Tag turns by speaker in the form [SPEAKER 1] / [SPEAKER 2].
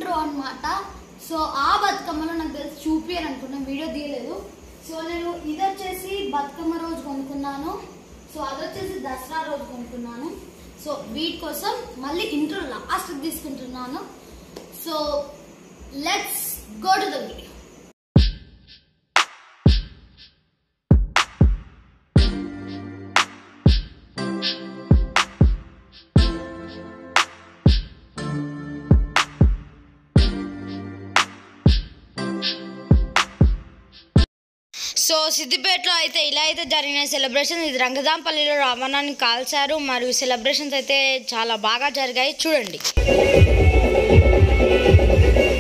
[SPEAKER 1] intro అన్నమాట so ఆ బతుకమ్మలో నాకు తెలిసి చూపియరు అనుకున్నాను వీడియో తీయలేదు సో నేను ఇది వచ్చేసి బతుకమ్మ రోజు కొనుక్కున్నాను సో అది వచ్చేసి దసరా రోజు కొనుక్కున్నాను సో వీటి కోసం మళ్ళీ ఇంట్రో లాస్ట్ తీసుకుంటున్నాను so let's go to the video
[SPEAKER 2] so సిద్దిపేటలో అయితే ఇలా అయితే జరిగిన సెలబ్రేషన్ ఇది రంగదాంపల్లిలో రావణాన్ని కాల్చారు మరియు సెలబ్రేషన్స్ అయితే చాలా బాగా జరిగాయి చూడండి